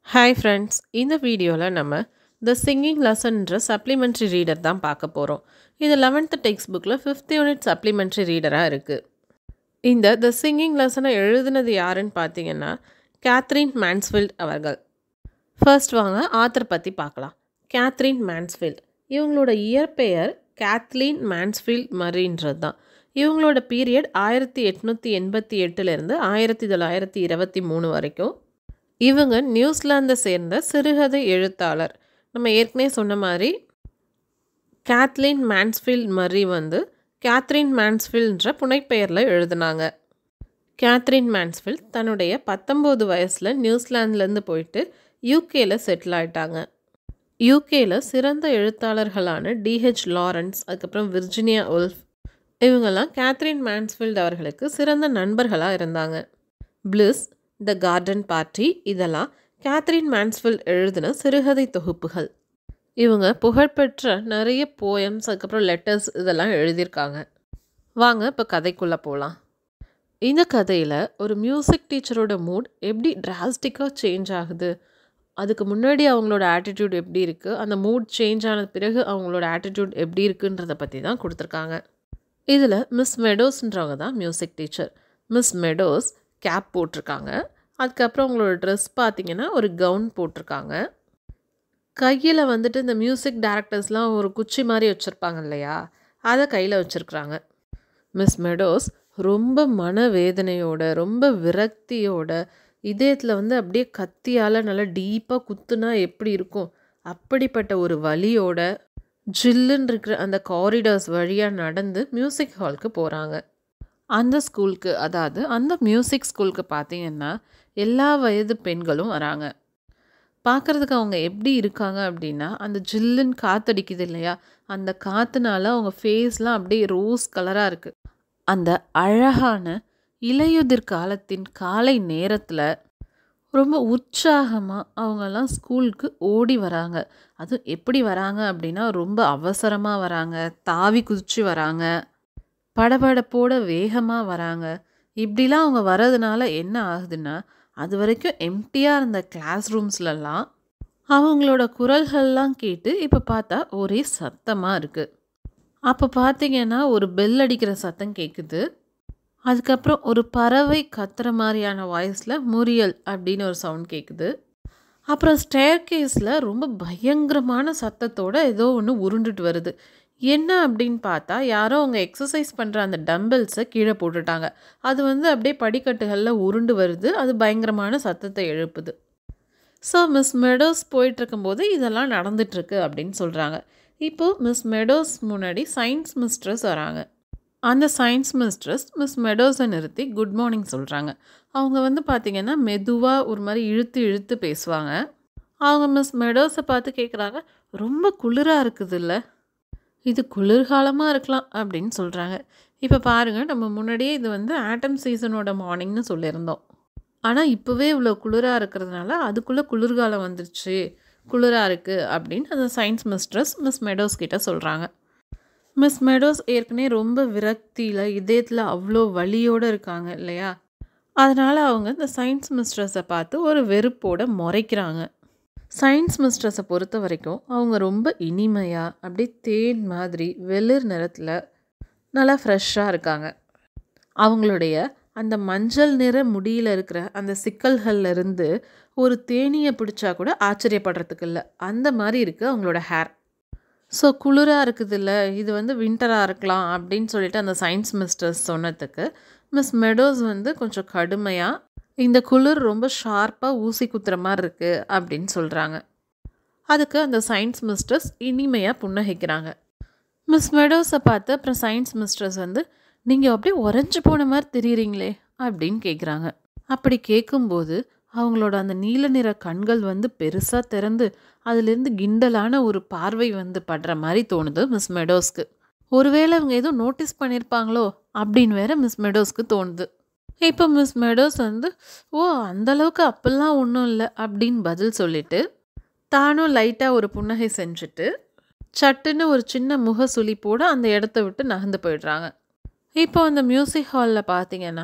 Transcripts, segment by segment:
Hi friends இந்த வீடியோவில் நம்ம த சிங்கிங் லெசன்ன்ற சப்ளிமெண்ட்ரி ரீடர் தான் பார்க்க போகிறோம் இது லெவன்த்து டெக்ஸ்ட் புக்கில் ஃபிஃப்த் யூனிட் சப்ளிமெண்ட்ரி ரீடராக இருக்குது இந்த த சிங்கிங் லெசனை எழுதுனது யாருன்னு பார்த்தீங்கன்னா கேத்ரின் மேன்ஸ்ஃபீல்ட் அவர்கள் ஃபர்ஸ்ட் வாங்க ஆத்தர் பற்றி பார்க்கலாம் கேத்ரின் மேன்ஸ்ஃபீல்ட் இவங்களோட இயற்பெயர் கேத்லீன் மேன்ஸ்ஃபீல்ட் மரின்றது தான் இவங்களோட பீரியட் ஆயிரத்தி எட்நூற்றி எண்பத்தி எட்டுலேருந்து ஆயிரத்தி தொள்ளாயிரத்தி இருபத்தி மூணு வரைக்கும் இவங்க நியூசிலாந்தை சேர்ந்த சிறுகதை எழுத்தாளர் நம்ம ஏற்கனவே சொன்ன மாதிரி கேத்லின் மேன்ஸ்ஃபீல்ட் மர்ரி வந்து கேத்ரின் மேன்ஸ்ஃபீல்ட்ன்ற புனைப்பெயரில் எழுதினாங்க கேத்ரின் மேன்ஸ்ஃபீல்ட் தன்னுடைய பத்தொம்போது வயசில் நியூசிலாந்துலேருந்து போயிட்டு யூகேல செட்டில் ஆயிட்டாங்க யூகேல சிறந்த எழுத்தாளர்களான டிஹெச் லாரன்ஸ் அதுக்கப்புறம் விர்ஜினியா உல்ஃப் இவங்கெல்லாம் கேத்ரின் மேன்ஸ்ஃபீல்ட் அவர்களுக்கு சிறந்த நண்பர்களாக இருந்தாங்க பிளிஸ் த கார்டன் பார்ட்டி இதெல்லாம் கேத்ரின் மேன்ஸ்ஃபீல்ட் எழுதின சிறுகதை தொகுப்புகள் இவங்க புகழ்பெற்ற நிறைய போயம்ஸ் அதுக்கப்புறம் லெட்டர்ஸ் இதெல்லாம் எழுதியிருக்காங்க வாங்க இப்போ கதைக்குள்ளே போகலாம் இந்த கதையில் ஒரு மியூசிக் டீச்சரோட மூட் எப்படி டிராஸ்டிக்காக சேஞ்ச் ஆகுது அதுக்கு முன்னாடி அவங்களோட ஆட்டிடியூட் எப்படி இருக்குது அந்த மூட் சேஞ்ச் ஆன பிறகு அவங்களோட ஆட்டிடியூட் எப்படி இருக்குன்றதை பற்றி தான் கொடுத்துருக்காங்க இதில் மிஸ் மெடோஸ்ன்றவங்க தான் music teacher Miss Meadows cap போட்டிருக்காங்க அதுக்கப்புறம் அவங்களோட ட்ரெஸ் பார்த்தீங்கன்னா ஒரு கவுன் போட்டிருக்காங்க கையில் வந்துட்டு இந்த மியூசிக் டேரக்டர்ஸ்லாம் ஒரு குச்சி மாதிரி வச்சுருப்பாங்க இல்லையா அதை கையில் வச்சுருக்குறாங்க மிஸ் மெடோஸ் ரொம்ப மனவேதனையோட ரொம்ப விரக்தியோட இதயத்தில் வந்து அப்படியே கத்தியால் நல்லா டீப்பாக குத்துனா எப்படி இருக்கும் அப்படிப்பட்ட ஒரு வலியோட ஜில்லுன்னு இருக்கிற அந்த காரிடார்ஸ் வழியாக நடந்து மியூசிக் ஹாலுக்கு போகிறாங்க அந்த ஸ்கூலுக்கு அதாவது அந்த மியூசிக் ஸ்கூலுக்கு பார்த்தீங்கன்னா எல்லா வயது பெண்களும் வராங்க பார்க்குறதுக்கு அவங்க எப்படி இருக்காங்க அப்படின்னா அந்த ஜில்லுன்னு காத்தடிக்குது இல்லையா அந்த காற்றுனால அவங்க ஃபேஸ்லாம் அப்படியே ரோஸ் கலராக இருக்குது அந்த அழகான இலையுதிர் காலத்தின் காலை நேரத்தில் ரொம்ப உற்சாகமாக அவங்கெல்லாம் ஸ்கூலுக்கு ஓடி வராங்க அதுவும் எப்படி வராங்க அப்படின்னா ரொம்ப அவசரமாக வராங்க தாவி குதிச்சு வராங்க படபடப்போட வேகமாக வராங்க இப்படிலாம் அவங்க வர்றதுனால என்ன ஆகுதுன்னா அது வரைக்கும் எம்டியாக இருந்த கிளாஸ் ரூம்ஸ்லலாம் அவங்களோட குரல்கள்லாம் கேட்டு இப்போ பார்த்தா ஒரே சத்தமாக இருக்குது அப்போ பார்த்தீங்கன்னா ஒரு பெல் அடிக்கிற சத்தம் கேட்குது அதுக்கப்புறம் ஒரு பறவை கத்துற மாதிரியான வாய்ஸில் முரியல் அப்படின்னு ஒரு சவுண்ட் கேட்குது அப்புறம் ஸ்டேர் கேஸில் ரொம்ப பயங்கரமான சத்தத்தோட ஏதோ ஒன்று உருண்டுட்டு வருது என்ன அப்படின்னு பார்த்தா யாரோ அவங்க எக்ஸசைஸ் பண்ணுற அந்த டம்பிள்ஸை கீழே போட்டுட்டாங்க அது வந்து அப்படியே படிக்கட்டுகளில் உருண்டு வருது அது பயங்கரமான சத்தத்தை எழுப்புது ஸோ மிஸ் மெடோஸ் போயிட்டுருக்கும்போது இதெல்லாம் நடந்துட்டுருக்கு அப்படின்னு சொல்கிறாங்க இப்போது மிஸ் மெடோஸ் முன்னாடி சயின்ஸ் மிஸ்ட்ரஸ் வராங்க அந்த சயின்ஸ் மிஸ்ட்ரஸ் மிஸ் மெடோஸை நிறுத்தி குட் மார்னிங் சொல்கிறாங்க அவங்க வந்து பார்த்திங்கன்னா மெதுவாக ஒரு மாதிரி இழுத்து இழுத்து பேசுவாங்க அவங்க மிஸ் மெடோஸை பார்த்து கேட்குறாங்க ரொம்ப குளிராக இருக்குது இல்லை இது குளிர்காலமாக இருக்கலாம் அப்படின்னு சொல்கிறாங்க இப்போ பாருங்கள் நம்ம முன்னாடியே இது வந்து ஆட்டம் சீசனோட மார்னிங்னு சொல்லியிருந்தோம் ஆனால் இப்போவே இவ்வளோ குளிராக இருக்கிறதுனால அதுக்குள்ளே குளிர்காலம் வந்துருச்சு குளிராக இருக்குது அப்படின்னு அந்த சயின்ஸ் மிஸ்ட்ரஸ் மிஸ் மெடோஸ் கிட்ட சொல்கிறாங்க மிஸ் மெடோஸ் ஏற்கனவே ரொம்ப விரக்தியில் இதயத்தில் அவ்வளோ வலியோடு இருக்காங்க இல்லையா அதனால் அவங்க இந்த சயின்ஸ் மிஸ்ட்ரஸை பார்த்து ஒரு வெறுப்போட முறைக்கிறாங்க சயின்ஸ் மிஸ்ட்ரஸை பொறுத்த வரைக்கும் அவங்க ரொம்ப இனிமையாக அப்படியே தேன் மாதிரி வெளிர் நிறத்தில் நல்லா ஃப்ரெஷ்ஷாக இருக்காங்க அவங்களுடைய அந்த மஞ்சள் நிற முடியில் இருக்கிற அந்த சிக்கல்கள்ல இருந்து ஒரு தேனியை பிடிச்சா கூட ஆச்சரியப்படுறதுக்கு இல்லை அந்த மாதிரி இருக்குது அவங்களோட ஹேர் ஸோ குளிராக இருக்குது இல்லை இது வந்து வின்டராக இருக்கலாம் அப்படின்னு சொல்லிட்டு அந்த சயின்ஸ் மிஸ்டர்ஸ் சொன்னதுக்கு மிஸ் மெடோஸ் வந்து கொஞ்சம் கடுமையாக இந்த குளிர் ரொம்ப ஷார்ப்பாக ஊசி குத்துற மாதிரி இருக்குது அப்படின்னு சொல்கிறாங்க அதுக்கு அந்த சயின்ஸ் மிஸ்டர்ஸ் இனிமையாக புன்னகைக்கிறாங்க மிஸ் மெடோஸை பார்த்து அப்புறம் சயின்ஸ் மிஸ்டர்ஸ் வந்து நீங்கள் அப்படியே உறைஞ்சி போன மாதிரி தெரியுறீங்களே அப்படின்னு கேட்குறாங்க அப்படி கேட்கும்போது அவங்களோட அந்த நீல நிற கண்கள் வந்து பெருசாக திறந்து அதுலேருந்து கிண்டலான ஒரு பார்வை வந்து படுற மாதிரி தோணுது மிஸ் மெடோஸ்க்கு ஒருவேளை அவங்க எதுவும் நோட்டீஸ் பண்ணியிருப்பாங்களோ அப்படின்னு வேற மிஸ் மெடோஸ்க்கு தோணுது இப்போ மிஸ் மெடோஸ் வந்து ஓ அந்தளவுக்கு அப்பெல்லாம் ஒன்றும் இல்லை அப்படின்னு பதில் சொல்லிட்டு தானும் லைட்டாக ஒரு புன்னகை செஞ்சுட்டு சட்டுன்னு ஒரு சின்ன முக சுளிப்போடு அந்த இடத்த விட்டு நகர்ந்து போயிடுறாங்க இப்போ அந்த மியூசிக் ஹாலில் பார்த்தீங்கன்னா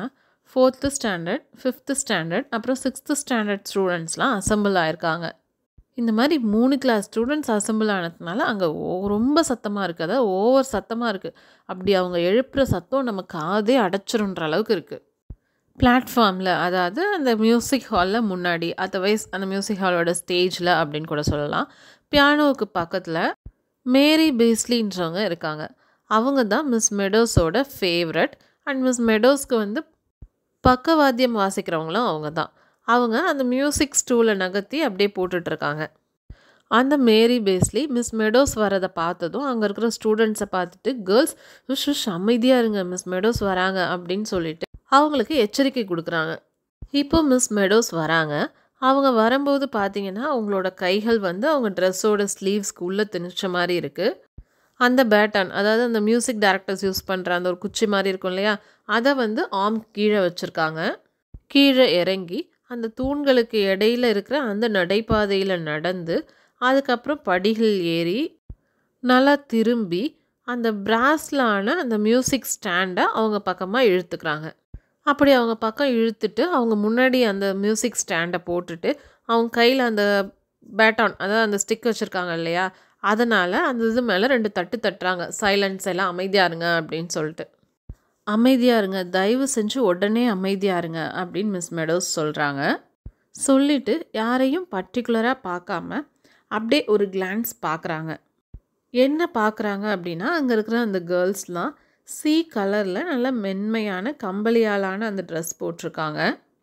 ஃபோர்த்து ஸ்டாண்டர்ட் ஃபிஃப்த்து ஸ்டாண்டர்ட் அப்புறம் சிக்ஸ்த்து ஸ்டாண்டர்ட் ஸ்டூடெண்ட்ஸ்லாம் அசம்பிள் ஆயிருக்காங்க இந்த மாதிரி மூணு கிளாஸ் ஸ்டூடெண்ட்ஸ் அசம்பிள் ஆனதுனால அங்கே ரொம்ப சத்தமாக இருக்குது அதாவது ஓவர் சத்தமாக இருக்குது அப்படி அவங்க எழுப்புற சத்தம் நம்ம காதே அடைச்சிருன்ற அளவுக்கு இருக்குது பிளாட்ஃபார்மில் அதாவது அந்த மியூசிக் ஹாலில் முன்னாடி அதர்வைஸ் அந்த மியூசிக் ஹாலோட ஸ்டேஜில் அப்படின்னு கூட சொல்லலாம் பியானோவுக்கு பக்கத்தில் மேரி பேஸ்லின்றவங்க இருக்காங்க அவங்க தான் மிஸ் மெடோஸோட ஃபேவரட் அண்ட் மிஸ் மெடோஸ்க்கு வந்து பக்கவாத்தியம் வாசிக்கிறவங்களும் அவங்க தான் அவங்க அந்த மியூசிக் ஸ்டூலை நகர்த்தி அப்படியே போட்டுட்ருக்காங்க அந்த மேரி பேஸ்லி மிஸ் மெடோஸ் வரதை பார்த்ததும் அங்கே இருக்கிற ஸ்டூடெண்ட்ஸை பார்த்துட்டு கேர்ள்ஸ் ஷுஷ் அமைதியாக இருங்க மிஸ் மெடோஸ் வராங்க அப்படின்னு சொல்லிட்டு அவங்களுக்கு எச்சரிக்கை கொடுக்குறாங்க இப்போ மிஸ் மெடோஸ் வராங்க அவங்க வரும்போது பார்த்தீங்கன்னா அவங்களோட கைகள் வந்து அவங்க ட்ரெஸ்ஸோட ஸ்லீவ்ஸ்க்கு உள்ளே திணிச்ச மாதிரி இருக்குது அந்த பேட்டன் அதாவது அந்த மியூசிக் டைரக்டர்ஸ் யூஸ் பண்ணுற அந்த ஒரு குச்சி மாதிரி இருக்கும் இல்லையா அதை வந்து ஆம் கீழே வச்சுருக்காங்க கீழே இறங்கி அந்த தூண்களுக்கு இடையில இருக்கிற அந்த நடைபாதையில் நடந்து அதுக்கப்புறம் படிகள் ஏறி நல்லா திரும்பி அந்த பிராஸ்லான அந்த மியூசிக் ஸ்டாண்டை அவங்க பக்கமாக இழுத்துக்கிறாங்க அப்படி அவங்க பக்கம் இழுத்துட்டு அவங்க முன்னாடி அந்த மியூசிக் ஸ்டாண்டை போட்டுட்டு அவங்க கையில் அந்த பேட்டான் அதாவது அந்த ஸ்டிக் வச்சுருக்காங்க இல்லையா அதனால் அந்த இது மேலே ரெண்டு தட்டு தட்டுறாங்க சைலன்ஸ் எல்லாம் அமைதியாக இருங்க அப்படின்னு சொல்லிட்டு அமைதியாக இருங்க தயவு செஞ்சு உடனே அமைதியாக இருங்க அப்படின்னு மிஸ் மெடோஸ் சொல்கிறாங்க சொல்லிவிட்டு யாரையும் பர்டிகுலராக பார்க்காம அப்படியே ஒரு கிளான்ஸ் பார்க்குறாங்க என்ன பார்க்குறாங்க அப்படின்னா அங்கே இருக்கிற அந்த கேர்ள்ஸ்லாம் சி கலரில் நல்ல மென்மையான கம்பளியாலான அந்த ட்ரெஸ் போட்டிருக்காங்க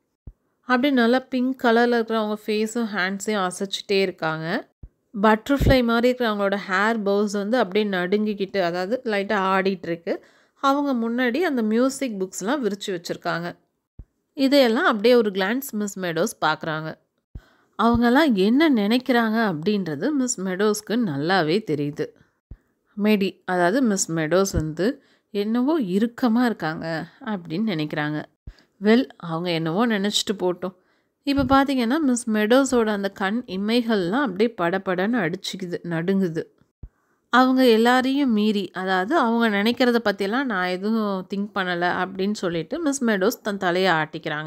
அப்படி நல்லா பிங்க் கலரில் இருக்கிற அவங்க ஃபேஸும் ஹேண்ட்ஸையும் அசைச்சிட்டே இருக்காங்க பட்டர்ஃப்ளை மாதிரி இருக்கிற அவங்களோட ஹேர் பவுஸ் வந்து அப்படியே நடுங்கிக்கிட்டு அதாவது லைட்டாக ஆடிட்டுருக்கு அவங்க முன்னாடி அந்த மியூசிக் புக்ஸ்லாம் விரித்து வச்சுருக்காங்க இதையெல்லாம் அப்படியே ஒரு கிளான்ஸ் மிஸ் மெடோஸ் பார்க்குறாங்க அவங்கெல்லாம் என்ன நினைக்கிறாங்க அப்படின்றது மிஸ் மெடோஸ்க்கு நல்லாவே தெரியுது மேடி அதாவது மிஸ் மெடோஸ் வந்து என்னவோ இறுக்கமாக இருக்காங்க அப்படின்னு நினைக்கிறாங்க வெல் அவங்க என்னவோ நினச்சிட்டு போட்டோம் இப்போ பார்த்தீங்கன்னா மிஸ் மெடோஸோட அந்த கண் இமைகள்லாம் அப்படியே படபடன்னு அடிச்சுக்குது நடுங்குது அவங்க எல்லாரையும் மீறி அதாவது அவங்க நினைக்கிறத பற்றியெல்லாம் நான் எதுவும் திங்க் பண்ணலை அப்படின்னு சொல்லிட்டு மிஸ் மெடோஸ் தன் தலையை ஆட்டிக்கிறாங்க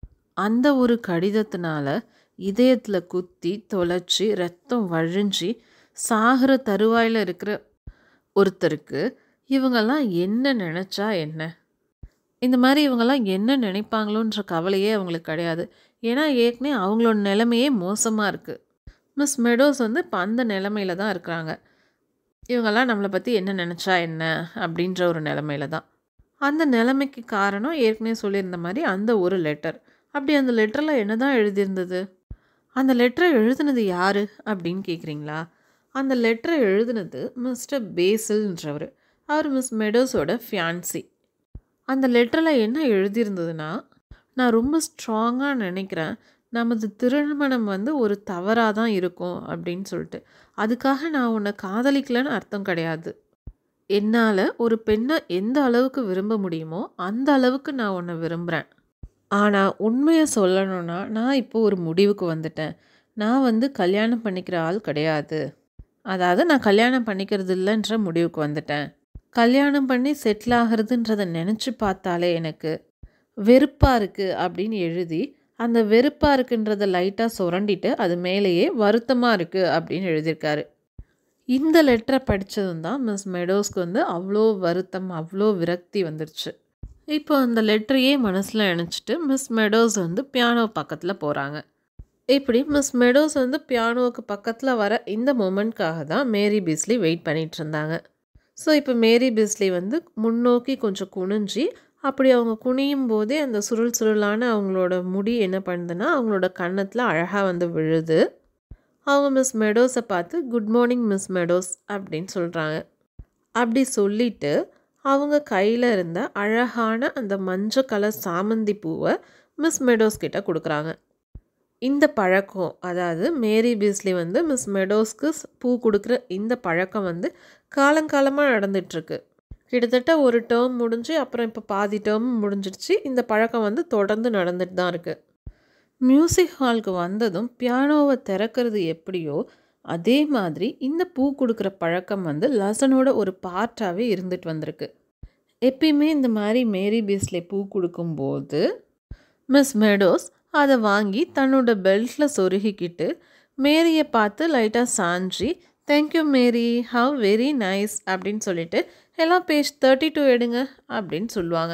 அந்த ஒரு கடிதத்தினால இதயத்தில் குத்தி தொலைச்சி ரத்தம் வழிஞ்சி சாகிற தருவாயில் இருக்கிற ஒருத்தருக்கு இவங்கெல்லாம் என்ன நினச்சா என்ன இந்த மாதிரி இவங்கெல்லாம் என்ன நினைப்பாங்களோன்ற கவலையே அவங்களுக்கு கிடையாது ஏன்னா ஏற்கனவே அவங்களோட நிலைமையே மோசமாக இருக்குது மிஸ் மெடோஸ் வந்து இப்போ அந்த நிலமையில தான் இருக்கிறாங்க இவங்கெல்லாம் நம்மளை பற்றி என்ன நினச்சா என்ன அப்படின்ற ஒரு நிலமையில தான் அந்த நிலைமைக்கு காரணம் ஏற்கனவே சொல்லியிருந்த மாதிரி அந்த ஒரு லெட்டர் அப்படி அந்த லெட்டரில் என்ன தான் எழுதியிருந்தது அந்த லெட்டரை எழுதுனது யார் அப்படின்னு கேட்குறீங்களா அந்த லெட்டரை எழுதுனது மிஸ்டர் பேசில்ன்றவர் அவர் மிஸ் மெடோஸோட ஃபியான்சி அந்த லெட்டரில் என்ன எழுதியிருந்ததுன்னா நான் ரொம்ப ஸ்ட்ராங்காக நினைக்கிறேன் நமது திருமணம் வந்து ஒரு தவறாக தான் இருக்கும் அப்படின்னு சொல்லிட்டு அதுக்காக நான் உன்னை காதலிக்கலன்னு அர்த்தம் கிடையாது என்னால் ஒரு பெண்ணை எந்த அளவுக்கு விரும்ப முடியுமோ அந்த அளவுக்கு நான் உன்னை விரும்புகிறேன் ஆனால் உண்மையை சொல்லணும்னா நான் இப்போ ஒரு முடிவுக்கு வந்துட்டேன் நான் வந்து கல்யாணம் பண்ணிக்கிற ஆள் கிடையாது அதாவது நான் கல்யாணம் பண்ணிக்கிறது இல்லைன்ற முடிவுக்கு வந்துட்டேன் கல்யாணம் பண்ணி செட்டில் ஆகிறதுன்றதை நினச்சி பார்த்தாலே எனக்கு வெறுப்பாக இருக்குது அப்படின்னு எழுதி அந்த வெறுப்பாக இருக்குன்றதை லைட்டாக சுரண்டிட்டு அது மேலேயே வருத்தமாக இருக்குது அப்படின்னு எழுதியிருக்காரு இந்த லெட்டரை படித்ததும் தான் மிஸ் மெடோஸ்க்கு வந்து அவ்வளோ வருத்தம் அவ்வளோ விரக்தி வந்துருச்சு இப்போ அந்த லெட்டரையே மனசில் நினச்சிட்டு மிஸ் மெடோஸ் வந்து பியானோ பக்கத்தில் போகிறாங்க இப்படி மிஸ் மெடோஸ் வந்து பியானோவுக்கு பக்கத்தில் வர இந்த மூமெண்ட்காக தான் மேரி பிஸ்லி வெயிட் பண்ணிகிட்டு இருந்தாங்க ஸோ இப்போ மேரி பிஸ்லி வந்து முன்னோக்கி கொஞ்சம் குனிஞ்சி அப்படி அவங்க குனியும் போதே அந்த சுருள் சுருளான அவங்களோட முடி என்ன பண்ணுதுன்னா அவங்களோட கன்னத்தில் அழகாக வந்து விழுது அவங்க மிஸ் மெடோஸை பார்த்து குட் மார்னிங் மிஸ் மெடோஸ் அப்படின்னு சொல்கிறாங்க அப்படி சொல்லிட்டு அவங்க கையில் இருந்த அழகான அந்த மஞ்சள் கலர் சாமந்தி பூவை மிஸ் மெடோஸ் கிட்ட கொடுக்குறாங்க இந்த பழக்கம் அதாவது மேரி பீஸ்லி வந்து மிஸ் மெடோஸ்க்கு பூ கொடுக்குற இந்த பழக்கம் வந்து காலங்காலமாக நடந்துட்டுருக்கு கிட்டத்தட்ட ஒரு டேர்ம் முடிஞ்சு அப்புறம் இப்போ பாதி டேர்ம் முடிஞ்சிடுச்சு இந்த பழக்கம் வந்து தொடர்ந்து நடந்துட்டு தான் இருக்குது மியூசிக் ஹாலுக்கு வந்ததும் பியானோவை திறக்கிறது எப்படியோ அதே மாதிரி இந்த பூ கொடுக்குற பழக்கம் வந்து லசனோட ஒரு பார்ட்டாகவே இருந்துட்டு வந்திருக்கு எப்பயுமே இந்த மாதிரி மேரி பேஸ்லே பூ கொடுக்கும்போது மிஸ் மெடோஸ் அதை வாங்கி தன்னோட பெல்ட்டில் சொருகிக்கிட்டு மேரியை பார்த்து லைட்டாக சாஞ்சி thank you Mary how very nice அப்படின்னு சொல்லிட்டு எல்லாம் பேஜ் தேர்ட்டி டூ எடுங்க அப்படின்னு சொல்லுவாங்க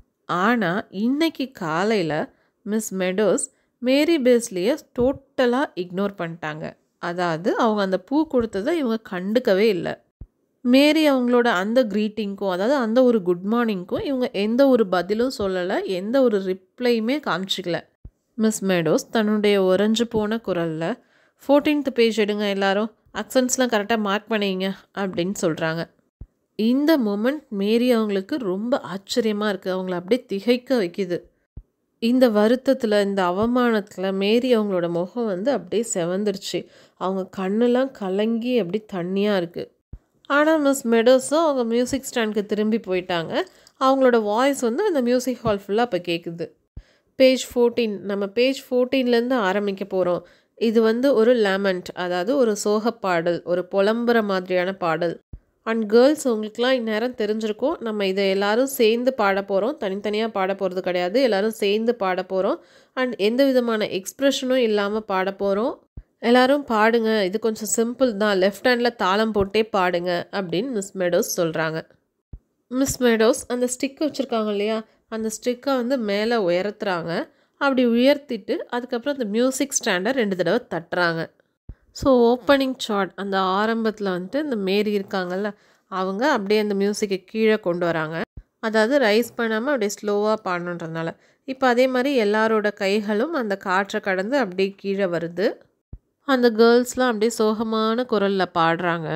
ஆனால் இன்னைக்கு காலையில் மிஸ் மெடோஸ் மேரி பேஸ்லேயே டோட்டலாக இக்னோர் பண்ணிட்டாங்க அதாவது அவங்க அந்த பூ கொடுத்ததை இவங்க கண்டுக்கவே இல்லை மேரி அவங்களோட அந்த க்ரீட்டிங்க்கும் அதாவது அந்த ஒரு குட் மார்னிங்க்கும் இவங்க எந்த ஒரு பதிலும் சொல்லலை எந்த ஒரு ரிப்ளையுமே காமிச்சிக்கல மிஸ் மேடோஸ் தன்னுடைய உறைஞ்சு போன குரலில் ஃபோர்டீன்த் பேஜ் எடுங்க எல்லாரும் அக்சன்ஸ்லாம் கரெக்டாக மார்க் பண்ணிங்க அப்படின்னு சொல்கிறாங்க இந்த மொமெண்ட் மேரி அவங்களுக்கு ரொம்ப ஆச்சரியமாக இருக்குது அவங்கள அப்படியே திகைக்க வைக்குது இந்த வருத்தத்தில் இந்த அவமானத்தில் மேரி அவங்களோட முகம் வந்து அப்படியே செவந்துருச்சு அவங்க கண்ணெல்லாம் கலங்கி அப்படி தண்ணியாக இருக்குது ஆனால் மிஸ் மெடோஸும் அவங்க மியூசிக் ஸ்டாண்டுக்கு திரும்பி போயிட்டாங்க அவங்களோட வாய்ஸ் வந்து அந்த மியூசிக் ஹால் ஃபுல்லாக இப்போ கேட்குது பேஜ் ஃபோர்டீன் நம்ம பேஜ் ஃபோர்டீன்லேருந்து ஆரம்பிக்க போகிறோம் இது வந்து ஒரு லெமண்ட் அதாவது ஒரு சோக பாடல் ஒரு புலம்புற மாதிரியான பாடல் அண்ட் கேர்ள்ஸ் உங்களுக்குலாம் இந்நேரம் தெரிஞ்சிருக்கும் நம்ம இதை எல்லாரும் சேர்ந்து பாட போகிறோம் தனித்தனியாக பாட போகிறது கிடையாது எல்லாரும் சேர்ந்து பாட போகிறோம் அண்ட் எந்த விதமான எக்ஸ்ப்ரெஷனும் இல்லாமல் பாட போகிறோம் எல்லாரும் பாடுங்க இது கொஞ்சம் சிம்பிள் தான் லெஃப்ட் ஹேண்டில் தாளம் போட்டே பாடுங்க அப்படின்னு மிஸ் மெடோஸ் சொல்கிறாங்க மிஸ் மெடோஸ் அந்த ஸ்டிக் வச்சுருக்காங்க இல்லையா அந்த ஸ்டிக்கை வந்து மேலே உயர்த்துறாங்க அப்படி உயர்த்திட்டு அதுக்கப்புறம் அந்த மியூசிக் ஸ்டாண்டை ரெண்டு தடவை தட்டுறாங்க ஸோ ஓப்பனிங் ஷாட் அந்த ஆரம்பத்தில் வந்துட்டு இந்த மேரி இருக்காங்கல்ல அவங்க அப்படியே அந்த மியூசிக்கை கீழே கொண்டு வராங்க அதாவது ரைஸ் பண்ணாமல் அப்படியே ஸ்லோவாக பாடணுன்றதுனால இப்போ அதே மாதிரி எல்லாரோட கைகளும் அந்த காற்றை கடந்து அப்படியே கீழே வருது அந்த கேர்ள்ஸ்லாம் அப்படியே சோகமான குரலில் பாடுறாங்க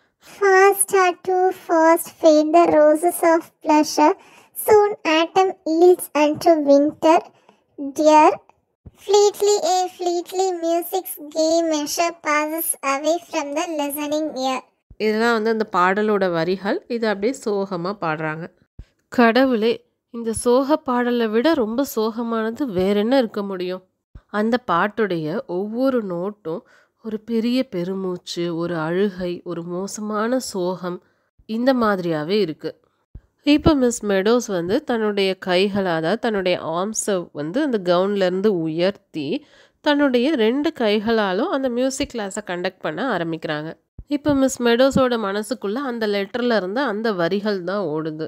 Fast are too fast fade the roses of pleasure. Soon autumn yields unto winter. Dear, fleetly a fleetly music's gay measure passes away from the listening ear. இதெல்லாம் வந்து அந்த பாடலோட வரிகள் இது அப்படியே சோகமாக பாடுறாங்க கடவுளே இந்த சோக பாடலை விட ரொம்ப சோகமானது வேற என்ன இருக்க முடியும் அந்த பாட்டுடைய ஒவ்வொரு நோட்டும் ஒரு பெரிய பெருமூச்சு ஒரு அழுகை ஒரு மோசமான சோகம் இந்த மாதிரியாகவே இருக்குது இப்போ மிஸ் மெடோஸ் வந்து தன்னுடைய கைகளை அதாவது தன்னுடைய ஆர்ம்ஸை வந்து அந்த கவுன்லேருந்து உயர்த்தி தன்னுடைய ரெண்டு கைகளாலும் அந்த மியூசிக் கிளாஸை கண்டக்ட் பண்ண ஆரம்பிக்கிறாங்க இப்போ மிஸ் மெடோஸோட மனசுக்குள்ளே அந்த லெட்டரில் இருந்த அந்த வரிகள் தான் ஓடுது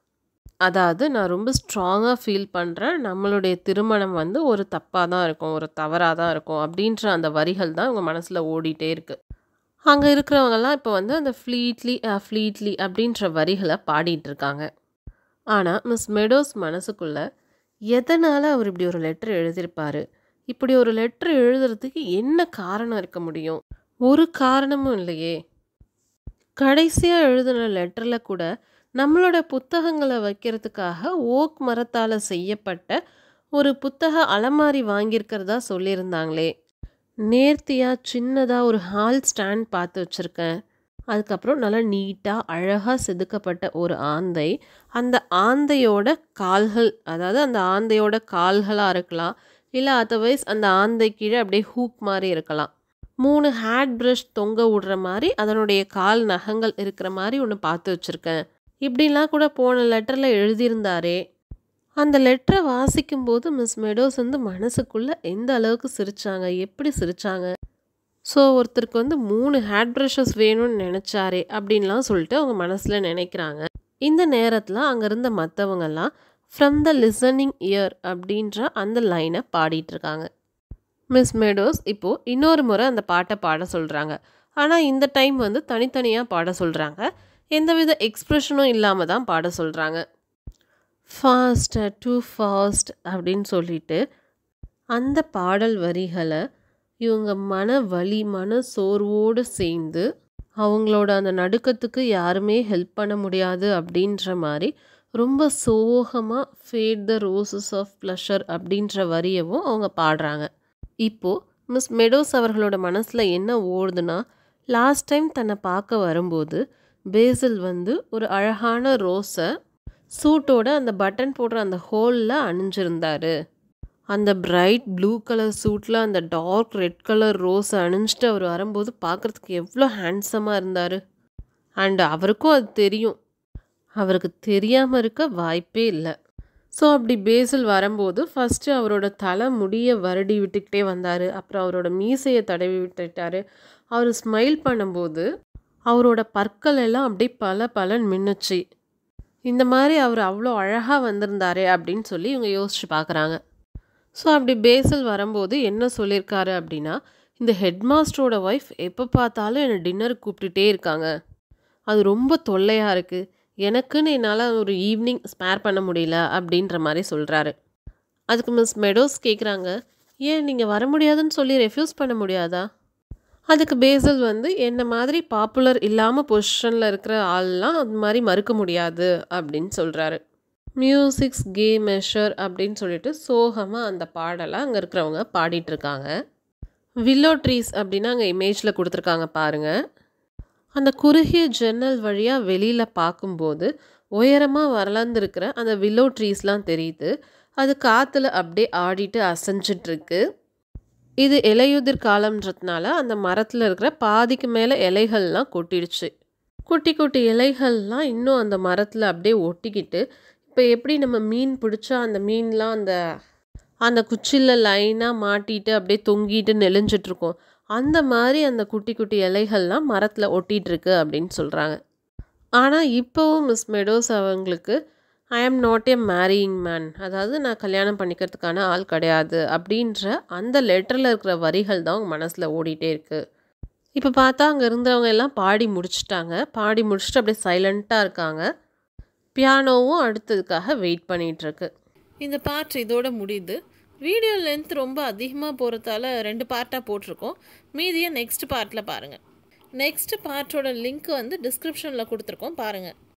அதாவது நான் ரொம்ப ஸ்ட்ராங்காக ஃபீல் பண்ணுறேன் நம்மளுடைய திருமணம் வந்து ஒரு தப்பாக தான் இருக்கும் ஒரு தவறாக தான் இருக்கும் அப்படின்ற அந்த வரிகள் தான் அவங்க மனசில் ஓடிட்டே இருக்குது அங்கே இருக்கிறவங்கெல்லாம் இப்போ வந்து அந்த ஃப்ளீட்லி ஃப்ளீட்லி அப்படின்ற வரிகளை பாடிட்டு இருக்காங்க ஆனால் மிஸ் மெடோஸ் மனசுக்குள்ள எதனால் அவர் இப்படி ஒரு லெட்டர் எழுதியிருப்பாரு இப்படி ஒரு லெட்டர் எழுதுறதுக்கு என்ன காரணம் இருக்க முடியும் ஒரு காரணமும் இல்லையே கடைசியாக எழுதின லெட்டரில் கூட நம்மளோட புத்தகங்களை வைக்கிறதுக்காக ஓக் மரத்தால் செய்யப்பட்ட ஒரு புத்தக அலமாரி வாங்கியிருக்கிறதா சொல்லியிருந்தாங்களே நேர்த்தியாக சின்னதாக ஒரு ஹால் ஸ்டாண்ட் பார்த்து வச்சுருக்கேன் அதுக்கப்புறம் நல்லா நீட்டாக அழகாக செதுக்கப்பட்ட ஒரு ஆந்தை அந்த ஆந்தையோட கால்கள் அதாவது அந்த ஆந்தையோட கால்களாக இருக்கலாம் இல்லை அதர்வைஸ் அந்த ஆந்தை கீழே அப்படியே ஹூக் மாதிரி இருக்கலாம் மூணு ஹேட் ப்ரஷ் தொங்க விடுற மாதிரி அதனுடைய கால் நகங்கள் இருக்கிற மாதிரி ஒன்று பார்த்து வச்சுருக்கேன் இப்படிலாம் கூட போன லெட்டரில் எழுதியிருந்தாரே அந்த லெட்டரை வாசிக்கும்போது மிஸ் மெடோஸ் வந்து மனசுக்குள்ளே எந்த அளவுக்கு சிரிச்சாங்க எப்படி சிரிச்சாங்க ஸோ ஒருத்தருக்கு வந்து மூணு ஹேட் ப்ரஷஸ் வேணும்னு நினச்சாரே அப்படின்லாம் சொல்லிட்டு அவங்க மனசில் நினைக்கிறாங்க இந்த நேரத்தில் அங்கே இருந்த மற்றவங்கெல்லாம் ஃப்ரம் த லிசனிங் இயர் அப்படின்ற அந்த லைனை பாடிட்டு இருக்காங்க மிஸ் மெடோஸ் இப்போது இன்னொரு முறை அந்த பாட்டை பாட சொல்கிறாங்க ஆனால் இந்த டைம் வந்து தனித்தனியாக பாட சொல்கிறாங்க எந்தவித எக்ஸ்ப்ரெஷனும் இல்லாமல் தான் பாட சொல்கிறாங்க ஃபாஸ்ட் டூ ஃபாஸ்ட் அப்படின்னு சொல்லிட்டு அந்த பாடல் வரிகளை இவங்க மன வலி மன சோர்வோடு சேர்ந்து அவங்களோட அந்த நடுக்கத்துக்கு யாருமே ஹெல்ப் பண்ண முடியாது அப்படின்ற மாதிரி ரொம்ப சோகமாக fade the roses of pleasure அப்படின்ற வரியவும் அவங்க பாடுறாங்க இப்போது மிஸ் மெடோஸ் அவர்களோட மனசில் என்ன ஓடுதுன்னா லாஸ்ட் டைம் தன்னை பார்க்க வரும்போது பேசில் வந்து ஒரு அழகான ரோஸை சூட்டோட அந்த பட்டன் போடுற அந்த ஹோலில் அணிஞ்சிருந்தாரு அந்த பிரைட் ப்ளூ கலர் சூட்டில் அந்த டார்க் ரெட் கலர் ரோஸை அணிஞ்சிட்டு அவர் வரும்போது பார்க்குறதுக்கு எவ்வளோ ஹேண்ட்ஸமாக இருந்தார் அண்ட் அவருக்கும் அது தெரியும் அவருக்கு தெரியாமல் இருக்க வாய்ப்பே இல்லை ஸோ அப்படி பேசில் வரும்போது ஃபஸ்ட்டு அவரோட தலை முடியை வருடி விட்டுக்கிட்டே வந்தார் அப்புறம் அவரோட மீசையை தடவி விட்டுட்டாரு அவர் ஸ்மைல் பண்ணும்போது அவரோட பற்கள் எல்லாம் அப்படியே பல பலன் மின்னுச்சு இந்த மாதிரி அவர் அவ்வளோ அழகாக வந்திருந்தாரே அப்படின்னு சொல்லி இவங்க யோசிச்சு பார்க்குறாங்க ஸோ அப்படி பேசல் வரும்போது என்ன சொல்லியிருக்காரு அப்படின்னா இந்த ஹெட் மாஸ்டரோட ஒய்ஃப் எப்போ பார்த்தாலும் என்னை டின்னருக்கு கூப்பிட்டுட்டே இருக்காங்க அது ரொம்ப தொல்லையாக இருக்குது எனக்குன்னு என்னால் ஒரு ஈவினிங் ஸ்பேர் பண்ண முடியல அப்படின்ற மாதிரி சொல்கிறாரு அதுக்கு மிஸ் மெடோஸ் கேட்குறாங்க ஏன் நீங்கள் வர முடியாதுன்னு சொல்லி ரெஃப்யூஸ் பண்ண முடியாதா அதுக்கு பேசல் வந்து என்ன மாதிரி பாப்புலர் இல்லாமல் பொசிஷனில் இருக்கிற ஆள்லாம் அது மாதிரி மறுக்க முடியாது அப்படின்னு சொல்கிறாரு மியூசிக்ஸ் கே மெஷர் அப்படின்னு சொல்லிட்டு சோகமாக அந்த பாடலை அங்கே இருக்கிறவங்க பாடிட்டு இருக்காங்க வில்லோ ட்ரீஸ் அப்படின்னு அங்கே இமேஜில் கொடுத்துருக்காங்க பாருங்கள் அந்த குறுகிய ஜன்னல் வழியாக வெளியில் பார்க்கும்போது உயரமாக வளர்ந்துருக்கிற அந்த வில்லோ ட்ரீஸ்லாம் தெரியுது அது காற்றுல அப்படியே ஆடிட்டு அசைஞ்சிட்ருக்கு இது இலையுதிர் காலம்ன்றதுனால அந்த மரத்தில் இருக்கிற பாதிக்கு மேலே இலைகள்லாம் கொட்டிடுச்சு குட்டி குட்டி இலைகள்லாம் இன்னும் அந்த மரத்தில் அப்படியே ஒட்டிக்கிட்டு இப்போ எப்படி நம்ம மீன் பிடிச்சா அந்த மீன்லாம் அந்த அந்த குச்சியில் லைனாக மாட்டிட்டு அப்படியே தொங்கிட்டு நெளிஞ்சிட்ருக்கோம் அந்த மாதிரி அந்த குட்டி குட்டி இலைகள்லாம் மரத்தில் ஒட்டிகிட்டு இருக்கு அப்படின்னு சொல்கிறாங்க ஆனால் இப்போவும் மிஸ் மெடோஸ் அவங்களுக்கு ஐ am not a marrying man அதாவது நான் கல்யாணம் பண்ணிக்கிறதுக்கான ஆள் கிடையாது அப்படின்ற அந்த லெட்டரில் இருக்கிற வரிகள் தான் அவங்க மனசில் ஓடிட்டே இருக்குது இப்போ பார்த்தா அங்கே இருந்தவங்க எல்லாம் பாடி முடிச்சிட்டாங்க பாடி முடிச்சுட்டு அப்படியே சைலண்ட்டாக இருக்காங்க பியானோவும் அடுத்ததுக்காக வெயிட் பண்ணிகிட்ருக்கு இந்த பார்ட் இதோட முடியுது வீடியோ லென்த் ரொம்ப அதிகமாக போகிறதால ரெண்டு பார்ட்டாக போட்டிருக்கோம் மீதியை நெக்ஸ்ட் பார்ட்டில் பாருங்கள் நெக்ஸ்ட் பார்ட்டோட லிங்க் வந்து டிஸ்கிரிப்ஷனில் கொடுத்துருக்கோம் பாருங்கள்